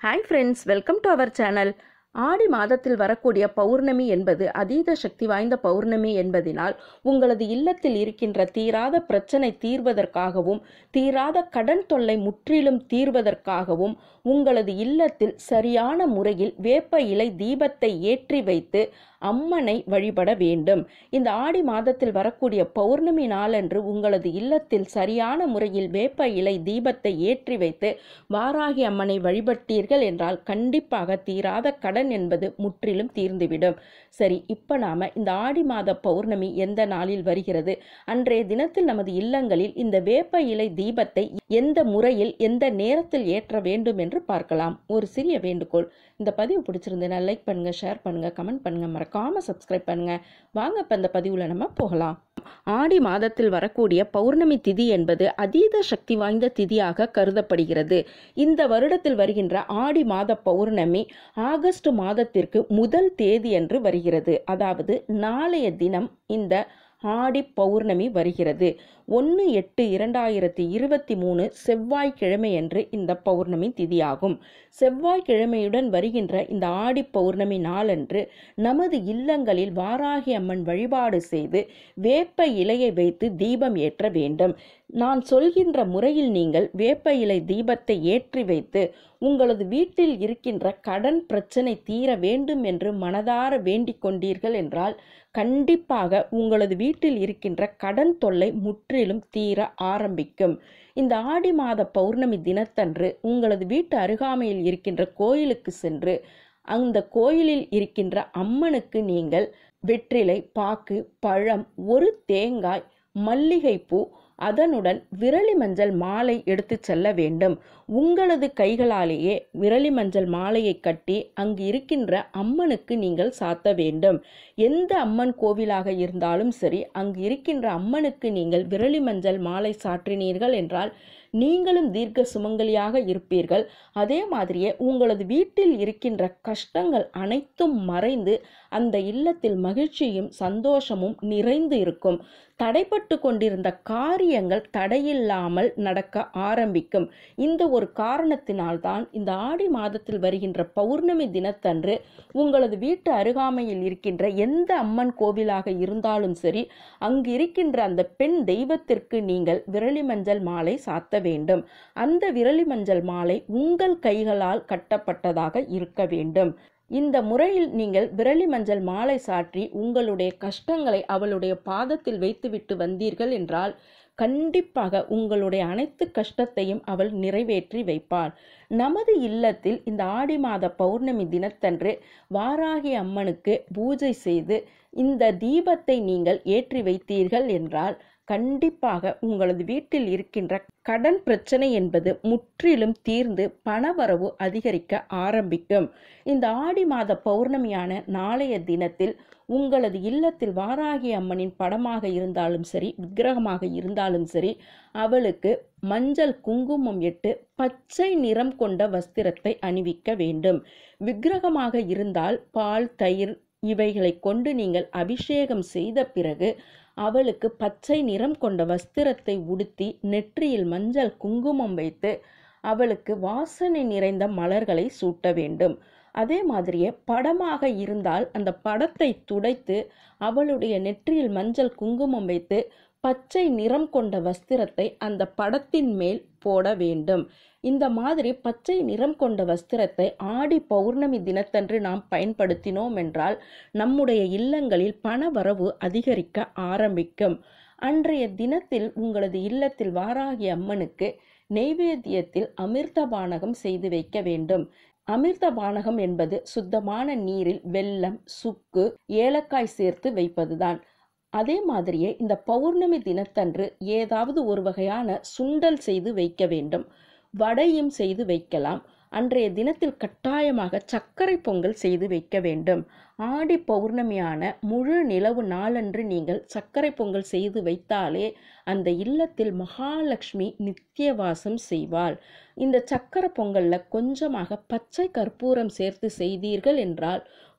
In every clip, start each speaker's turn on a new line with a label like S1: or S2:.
S1: hi friends welcome to our channel Aadi மாதத்தில் வரக்கூடிய பௌர்ணமி என்பது அதீத சக்தி வாய்ந்த பௌர்ணமி என்பதினால் உங்களது இல்லத்தில் இருக்கின்ற தீராத பிரச்சனை தீர்வதற்காகவும் தீராத கடன் தொல்லை முற்றிலும் தீர்வதற்காகவும் உங்களது இல்லத்தில் சரியான முறையில் வேப்ப இலை தீபத்தை ஏற்றி வைத்து அம்மனை வழிபட வேண்டும் இந்த ஆடி மாதத்தில் வரக்கூடிய பௌர்ணமி நாளன்று உங்களது இல்லத்தில் சரியான முறையில் வேப்ப இலை தீபத்தை ஏற்றி வைத்து வாராகி அம்மனை வழிபட்டீர்கள் என்றால் கண்டிப்பாக தீராத கடன் என்பது முற்றிலும் தீர்ந்துவிடும் சரி இப்போ நாம இந்த ஆடி மாத பௌர்ணமி எந்த நாளில் வருகிறது அன்றைய தினத்தில் நமது இல்லங்களில் இந்த வேப்ப இலை தீபத்தை எந்த முறையில் எந்த நேரத்தில் ஏற்ற வேண்டும் என்று பார்க்கலாம் ஒரு சிறிய வேண்டுகோள் இந்த பதிவு பிடிச்சிருந்தேன்னா லைக் பண்ணுங்க ஷேர் பண்ணுங்க கமெண்ட் பண்ணுங்க மறக்காம சப்ஸ்கிரைப் பண்ணுங்க வாங்க இப்போ இந்த பதிவில் நம்ம போகலாம் ஆடி மாதத்தில் வரக்கூடிய பௌர்ணமி திதி என்பது அதீத சக்தி வாய்ந்த திதியாக கருதப்படுகிறது இந்த வருடத்தில் வருகின்ற ஆடி மாத பௌர்ணமி ஆகஸ்ட் மாதத்திற்கு முதல் தேதியன்று வருகிறது அதாவது நாளைய தினம் இந்த ஆடி பௌர்ணமி வருகிறது ஒன்று எட்டு இரண்டாயிரத்தி இருபத்தி மூணு செவ்வாய்க்கிழமையன்று இந்த பௌர்ணமி திதியாகும் செவ்வாய்க்கிழமையுடன் வருகின்ற இந்த ஆடி பௌர்ணமி நாளன்று நமது இல்லங்களில் வாராகி அம்மன் வழிபாடு செய்து வேப்ப இலையை வைத்து தீபம் ஏற்ற வேண்டும் நான் சொல்கின்ற முறையில் நீங்கள் வேப்ப இலை தீபத்தை ஏற்றி வைத்து உங்களது வீட்டில் இருக்கின்ற கடன் பிரச்சனை தீர வேண்டும் என்று மனதார வேண்டிக் கொண்டீர்கள் என்றால் கண்டிப்பாக உங்களது வீட்டில் இருக்கின்ற கடன் தொல்லை முற்றிலும் தீர ஆரம்பிக்கும் இந்த ஆடி மாத பௌர்ணமி தினத்தன்று உங்களது வீட்டு அருகாமையில் இருக்கின்ற கோயிலுக்கு சென்று அந்த கோயிலில் இருக்கின்ற அம்மனுக்கு நீங்கள் வெற்றிலை பாக்கு பழம் ஒரு தேங்காய் மல்லிகைப்பூ அதனுடன் விரலி மஞ்சள் மாலை எடுத்து செல்ல வேண்டும் உங்களது கைகளாலேயே விரலி மஞ்சள் மாலையை கட்டி அங்கு இருக்கின்ற அம்மனுக்கு நீங்கள் சாத்த வேண்டும் எந்த அம்மன் கோவிலாக இருந்தாலும் சரி அங்கு இருக்கின்ற அம்மனுக்கு நீங்கள் விரலி மஞ்சள் மாலை சாற்றினீர்கள் என்றால் நீங்களும் தீர்க்க சுமங்கலியாக இருப்பீர்கள் அதே மாதிரியே உங்களது வீட்டில் இருக்கின்ற கஷ்டங்கள் அனைத்தும் மறைந்து அந்த இல்லத்தில் மகிழ்ச்சியும் சந்தோஷமும் நிறைந்து இருக்கும் தடைப்பட்டு கொண்டிருந்த காரியங்கள் தடையில்லாமல் நடக்க ஆரம்பிக்கும் இந்த ஒரு காரணத்தினால்தான் இந்த ஆடி மாதத்தில் வருகின்ற பௌர்ணமி தினத்தன்று உங்களது வீட்டு அருகாமையில் இருக்கின்ற எந்த அம்மன் கோவிலாக இருந்தாலும் சரி அங்கு இருக்கின்ற அந்த பெண் தெய்வத்திற்கு நீங்கள் விரலி மஞ்சள் மாலை சாத்த வேண்டும் அந்த விரலி மஞ்சள் மாலை உங்கள் கைகளால் கட்டப்பட்டதாக இருக்க வேண்டும் இந்த முறையில் நீங்கள் விரலி மஞ்சள் மாலை சாற்றி உங்களுடைய கஷ்டங்களை அவளுடைய பாதத்தில் வைத்துவிட்டு வந்தீர்கள் என்றால் கண்டிப்பாக உங்களுடைய அனைத்து கஷ்டத்தையும் அவள் நிறைவேற்றி வைப்பாள் நமது இல்லத்தில் இந்த ஆடி மாத பௌர்ணமி தினத்தன்று வாராகி அம்மனுக்கு பூஜை செய்து இந்த தீபத்தை நீங்கள் ஏற்றி வைத்தீர்கள் என்றால் கண்டிப்பாக உங்களது வீட்டில் இருக்கின்ற கடன் பிரச்சனை என்பது முற்றிலும் தீர்ந்து பணவரவு அதிகரிக்க ஆரம்பிக்கும் இந்த ஆடி மாத பௌர்ணமியான நாளைய தினத்தில் உங்களது இல்லத்தில் வாராகி அம்மனின் படமாக இருந்தாலும் சரி விக்கிரகமாக இருந்தாலும் சரி அவளுக்கு மஞ்சள் குங்குமம் இட்டு பச்சை நிறம் கொண்ட வஸ்திரத்தை அணிவிக்க வேண்டும் விக்கிரகமாக இருந்தால் பால் தயிர் இவைகளை கொண்டு நீங்கள் அபிஷேகம் செய்த பிறகு அவளுக்கு பச்சை நிறம் கொண்ட வஸ்திரத்தை உடுத்தி நெற்றியில் மஞ்சள் குங்குமம் வைத்து அவளுக்கு வாசனை நிறைந்த மலர்களை சூட்ட வேண்டும் அதே மாதிரியே படமாக இருந்தால் அந்த படத்தை துடைத்து அவளுடைய நெற்றியில் மஞ்சள் குங்குமம் வைத்து பச்சை நிறம் கொண்ட வஸ்திரத்தை அந்த படத்தின் மேல் போட வேண்டும் இந்த மாதிரி பச்சை நிறம் கொண்ட வஸ்திரத்தை ஆடி பௌர்ணமி தினத்தன்று நாம் பயன்படுத்தினோம் என்றால் நம்முடைய இல்லங்களில் பண வரவு அதிகரிக்க ஆரம்பிக்கும் அன்றைய தினத்தில் உங்களது இல்லத்தில் வாராகி அம்மனுக்கு நெய்வேத்தியத்தில் அமிர்த பானகம் செய்து வைக்க வேண்டும் அமிர்த பானகம் என்பது சுத்தமான நீரில் வெல்லம் சுக்கு ஏலக்காய் சேர்த்து வைப்பதுதான் அதே மாதிரியே இந்த பௌர்ணமி தினத்தன்று ஏதாவது ஒரு வகையான சுண்டல் செய்து வைக்க வேண்டும் வடையும் செய்து வைக்கலாம் அன்றைய தினத்தில் கட்டாயமாக சர்க்கரை பொங்கல் செய்து வைக்க வேண்டும் ஆடி பௌர்ணமியான முழு நிலவு நாளன்று நீங்கள் சர்க்கரை பொங்கல் செய்து வைத்தாலே அந்த இல்லத்தில் மகாலட்சுமி நித்தியவாசம் செய்வாள் இந்த சக்கரை பொங்கல்ல கொஞ்சமாக பச்சை கற்பூரம் சேர்த்து செய்தீர்கள் என்றால்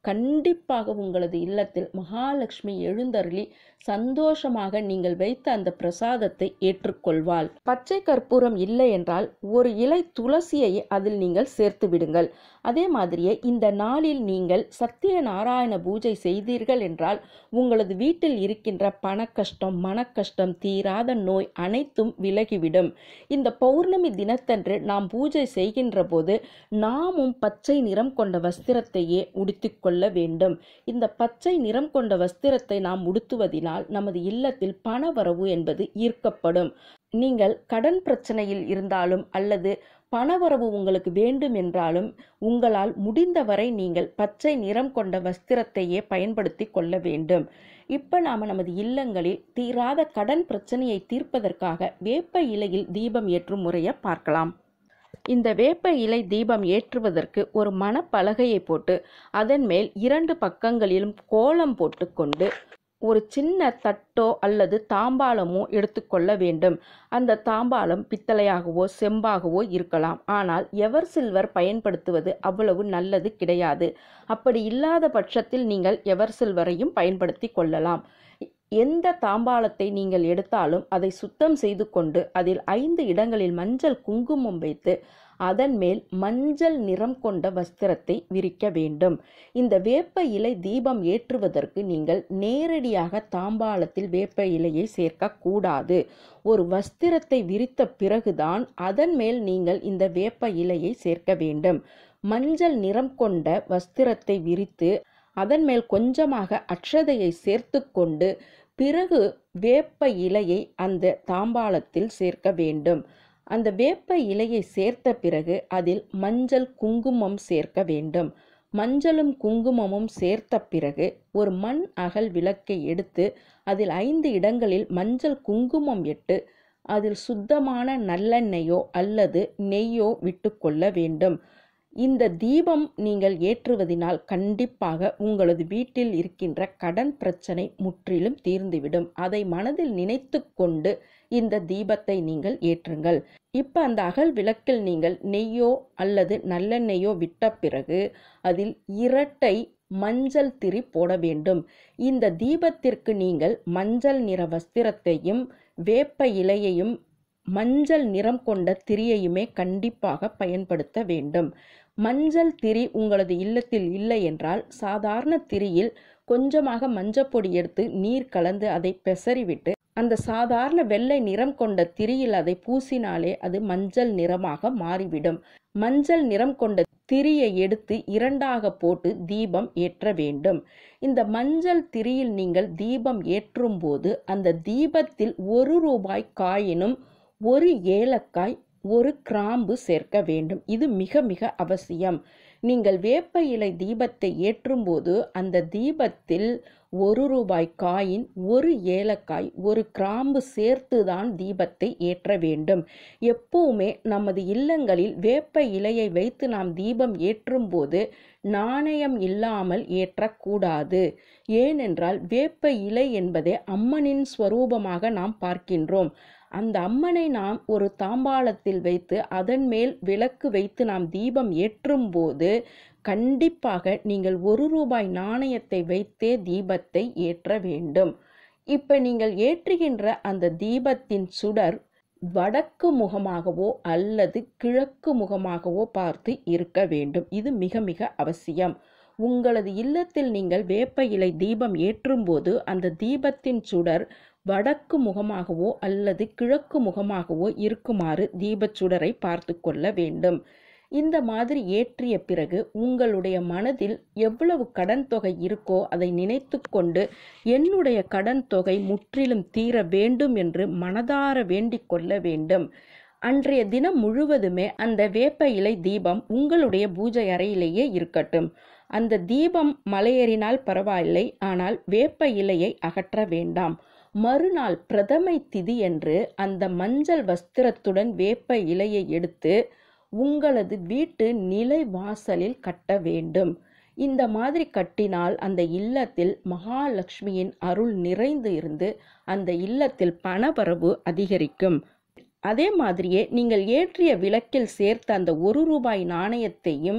S1: கண்டிப்பாக உங்களது இல்லத்தில் மகாலட்சுமி எழுந்தருளி சந்தோஷமாக நீங்கள் வைத்த அந்த பிரசாதத்தை ஏற்றுக்கொள்வாள் பச்சை கற்பூரம் இல்லை என்றால் ஒரு இலை துளசியை அதில் நீங்கள் சேர்த்து விடுங்கள் அதே மாதிரியே இந்த நாளில் நீங்கள் சத்திய நாராயண பூஜை செய்தீர்கள் என்றால் உங்களது வீட்டில் இருக்கின்ற பண கஷ்டம் மனக்கஷ்டம் தீராத நோய் அனைத்தும் விலகிவிடும் இந்த பௌர்ணமி தினத்தன்று நாம் பூஜை செய்கின்ற போது நாமும் பச்சை நிறம் கொண்ட வஸ்திரத்தையே உடுத்திக்கொள்ள வேண்டும் இந்த பச்சை நிறம் கொண்ட வஸ்திரத்தை நாம் உடுத்துவதினால் நமது இல்லத்தில் பணவரவு என்பது ஈர்க்கப்படும் நீங்கள் கடன் பிரச்சனையில் இருந்தாலும் அல்லது பணவரவு உங்களுக்கு வேண்டும் என்றாலும் உங்களால் முடிந்தவரை நீங்கள் பச்சை நிறம் கொண்ட வஸ்திரத்தையே பயன்படுத்தி கொள்ள வேண்டும் இப்போ நாம் நமது இல்லங்களில் தீராத கடன் பிரச்சனையை தீர்ப்பதற்காக வேப்ப இலையில் தீபம் ஏற்றும் முறையை பார்க்கலாம் இந்த வேப்ப இலை தீபம் ஏற்றுவதற்கு ஒரு மணப்பலகையை போட்டு அதன் மேல் இரண்டு பக்கங்களிலும் கோலம் போட்டுக்கொண்டு ஒரு சின்ன தட்டோ அல்லது தாம்பாளமோ எடுத்துக்கொள்ள வேண்டும் அந்த தாம்பாளம் பித்தளையாகவோ செம்பாகவோ இருக்கலாம் ஆனால் எவர் சில்வர் பயன்படுத்துவது அவ்வளவு நல்லது கிடையாது அப்படி இல்லாத பட்சத்தில் நீங்கள் எவர் சில்வரையும் பயன்படுத்தி கொள்ளலாம் எந்த தாம்பாளத்தை நீங்கள் எடுத்தாலும் அதை சுத்தம் செய்து கொண்டு அதில் ஐந்து இடங்களில் மஞ்சள் குங்குமம் வைத்து அதன் மேல் மஞ்சள் நிறம் கொண்ட வஸ்திரத்தை விரிக்க வேண்டும் இந்த வேப்ப இலை தீபம் ஏற்றுவதற்கு நீங்கள் நேரடியாக தாம்பாளத்தில் வேப்ப இலையை சேர்க்கக்கூடாது ஒரு வஸ்திரத்தை விரித்த பிறகுதான் அதன் மேல் நீங்கள் இந்த வேப்ப இலையை சேர்க்க வேண்டும் மஞ்சள் நிறம் கொண்ட வஸ்திரத்தை விரித்து அதன் மேல் கொஞ்சமாக அக்ஷதையை சேர்த்து கொண்டு பிறகு வேப்ப இலையை அந்த தாம்பாளத்தில் சேர்க்க வேண்டும் அந்த வேப்ப இலையை சேர்த்த பிறகு அதில் மஞ்சள் குங்குமம் சேர்க்க வேண்டும் மஞ்சளும் குங்குமமும் சேர்த்த பிறகு ஒரு மண் அகல் விளக்கை எடுத்து அதில் ஐந்து இடங்களில் மஞ்சள் குங்குமம் இட்டு அதில் சுத்தமான நல்லெண்ணெயோ அல்லது நெய்யோ விட்டுக்கொள்ள வேண்டும் இந்த தீபம் நீங்கள் ஏற்றுவதினால் கண்டிப்பாக உங்களது வீட்டில் இருக்கின்ற கடன் பிரச்சனை முற்றிலும் தீர்ந்துவிடும் அதை மனதில் நினைத்து கொண்டு இந்த தீபத்தை நீங்கள் ஏற்றுங்கள் இப்போ அந்த அகல் விளக்கில் நீங்கள் நெய்யோ அல்லது நல்லெண்ணெய்யோ விட்ட பிறகு அதில் இரட்டை மஞ்சள் திரி போட வேண்டும் இந்த தீபத்திற்கு நீங்கள் மஞ்சள் நிற வஸ்திரத்தையும் வேப்ப இலையையும் மஞ்சள் நிறம் கொண்ட திரியையுமே கண்டிப்பாக பயன்படுத்த வேண்டும் மஞ்சள் திரி உங்களது இல்லத்தில் இல்லை என்றால் சாதாரண திரியில் கொஞ்சமாக மஞ்சப்பொடி எடுத்து நீர் கலந்து அதை பெசறிவிட்டு அந்த சாதாரண வெள்ளை நிறம் கொண்ட திரியில் அதை பூசினாலே அது மஞ்சள் நிறமாக மாறிவிடும் மஞ்சள் நிறம் கொண்ட திரியை எடுத்து இரண்டாக போட்டு தீபம் ஏற்ற வேண்டும் இந்த மஞ்சள் திரியில் நீங்கள் தீபம் ஏற்றும் போது அந்த தீபத்தில் ஒரு ரூபாய் காயினும் ஒரு ஏலக்காய் ஒரு கிராம்பு சேர்க்க வேண்டும் இது மிக மிக அவசியம் நீங்கள் வேப்ப இலை தீபத்தை ஏற்றும்போது அந்த தீபத்தில் ஒரு ரூபாய் காயின் ஒரு ஏலக்காய் ஒரு கிராம்பு சேர்த்து தான் தீபத்தை ஏற்ற வேண்டும் எப்பவுமே நமது இல்லங்களில் வேப்ப இலையை வைத்து நாம் தீபம் ஏற்றும்போது நாணயம் இல்லாமல் ஏற்றக்கூடாது ஏனென்றால் வேப்ப இலை என்பதே அம்மனின் ஸ்வரூபமாக நாம் பார்க்கின்றோம் அந்த அம்மனை நாம் ஒரு தாம்பாளத்தில் வைத்து அதன் மேல் விளக்கு வைத்து நாம் தீபம் ஏற்றும் போது கண்டிப்பாக நீங்கள் ஒரு ரூபாய் நாணயத்தை வைத்தே தீபத்தை ஏற்ற வேண்டும் இப்ப நீங்கள் ஏற்றுகின்ற அந்த தீபத்தின் சுடர் வடக்கு முகமாகவோ அல்லது கிழக்கு முகமாகவோ பார்த்து இருக்க வேண்டும் இது மிக மிக அவசியம் உங்களது இல்லத்தில் நீங்கள் வேப்ப இலை தீபம் ஏற்றும்போது அந்த தீபத்தின் சுடர் வடக்கு முகமாகவோ அல்லது கிழக்கு முகமாகவோ இருக்குமாறு தீபச் சுடரை பார்த்து கொள்ள வேண்டும் இந்த மாதிரி ஏற்றிய பிறகு உங்களுடைய மனதில் எவ்வளவு கடன் தொகை இருக்கோ அதை நினைத்து கொண்டு என்னுடைய கடன் தொகை முற்றிலும் தீர வேண்டும் என்று மனதார வேண்டிக் கொள்ள வேண்டும் அன்றைய தினம் முழுவதுமே அந்த வேப்ப இலை தீபம் உங்களுடைய பூஜை அறையிலேயே இருக்கட்டும் அந்த தீபம் மலையேறினால் பரவாயில்லை ஆனால் வேப்ப இலையை அகற்ற வேண்டாம் மறுநாள் பிரதமை திதி என்று அந்த மஞ்சள் வஸ்திரத்துடன் வேப்ப இலையை எடுத்து உங்களது வீட்டு நிலை வாசலில் கட்ட வேண்டும் இந்த மாதிரி கட்டினால் அந்த இல்லத்தில் மகாலட்சுமியின் அருள் நிறைந்து இருந்து அந்த இல்லத்தில் பணவரவு அதிகரிக்கும் அதே மாதிரியே நீங்கள் ஏற்றிய விளக்கில் சேர்த்த அந்த ஒரு ரூபாய் நாணயத்தையும்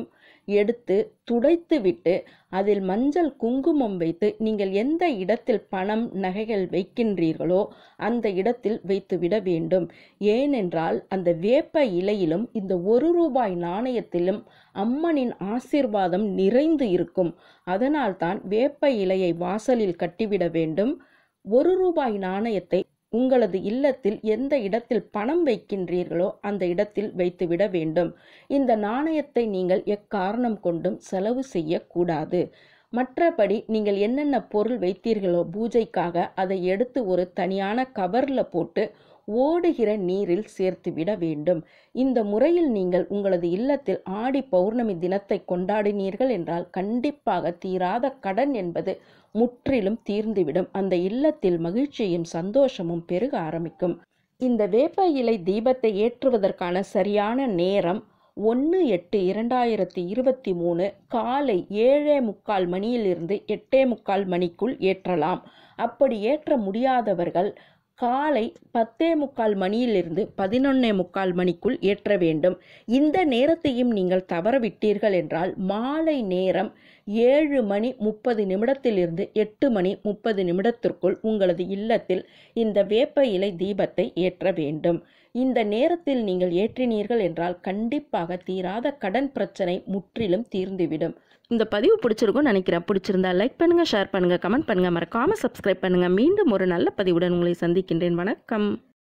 S1: எடுத்து துடைத்து விட்டு அதில் மஞ்சள் குங்குமம் வைத்து நீங்கள் எந்த இடத்தில் பணம் நகைகள் வைக்கின்றீர்களோ அந்த இடத்தில் வைத்துவிட வேண்டும் ஏனென்றால் அந்த வேப்ப இலையிலும் இந்த ஒரு ரூபாய் நாணயத்திலும் அம்மனின் ஆசீர்வாதம் நிறைந்து இருக்கும் அதனால்தான் வேப்ப இலையை வாசலில் கட்டிவிட வேண்டும் ஒரு ரூபாய் நாணயத்தை உங்களது இல்லத்தில் எந்த இடத்தில் பணம் வைக்கின்றீர்களோ அந்த இடத்தில் வைத்துவிட வேண்டும் இந்த நாணயத்தை நீங்கள் எக்காரணம் கொண்டும் செலவு செய்யக்கூடாது மற்றபடி நீங்கள் என்னென்ன பொருள் வைத்தீர்களோ பூஜைக்காக அதை எடுத்து ஒரு தனியான கவரில் போட்டு ஓடுகிற நீரில் சேர்த்து விட வேண்டும் இந்த முறையில் நீங்கள் உங்களது இல்லத்தில் ஆடி பௌர்ணமி தினத்தை கொண்டாடினீர்கள் என்றால் கண்டிப்பாக தீராத கடன் என்பது முற்றிலும் தீர்ந்துவிடும் அந்த இல்லத்தில் மகிழ்ச்சியும் சந்தோஷமும் பெருக ஆரம்பிக்கும் இந்த வேப்ப இலை தீபத்தை ஏற்றுவதற்கான சரியான நேரம் ஒன்று எட்டு இரண்டாயிரத்தி இருபத்தி மூணு காலை ஏழே முக்கால் மணியிலிருந்து எட்டே முக்கால் மணிக்குள் ஏற்றலாம் அப்படி ஏற்ற முடியாதவர்கள் காலை பத்தே முக்கால் மணியிலிருந்து பதினொன்னே முக்கால் மணிக்குள் ஏற்ற வேண்டும் இந்த நேரத்தையும் நீங்கள் தவறவிட்டீர்கள் என்றால் மாலை நேரம் ஏழு மணி முப்பது நிமிடத்திலிருந்து எட்டு மணி முப்பது நிமிடத்திற்குள் உங்களது இல்லத்தில் இந்த வேப்ப இலை தீபத்தை ஏற்ற வேண்டும் இந்த நேரத்தில் நீங்கள் ஏற்றினீர்கள் என்றால் கண்டிப்பாக தீராத கடன் பிரச்சனை முற்றிலும் தீர்ந்துவிடும் இந்த பதிவு பிடிச்சிருக்கும் நினைக்கிறேன் பிடிச்சிருந்தா லைக் பண்ணுங்க ஷேர் பண்ணுங்க கமெண்ட் பண்ணுங்க மறக்காம சப்ஸ்கிரைப் பண்ணுங்க மீண்டும் ஒரு நல்ல பதிவுடன் உங்களை சந்திக்கின்றேன் வணக்கம்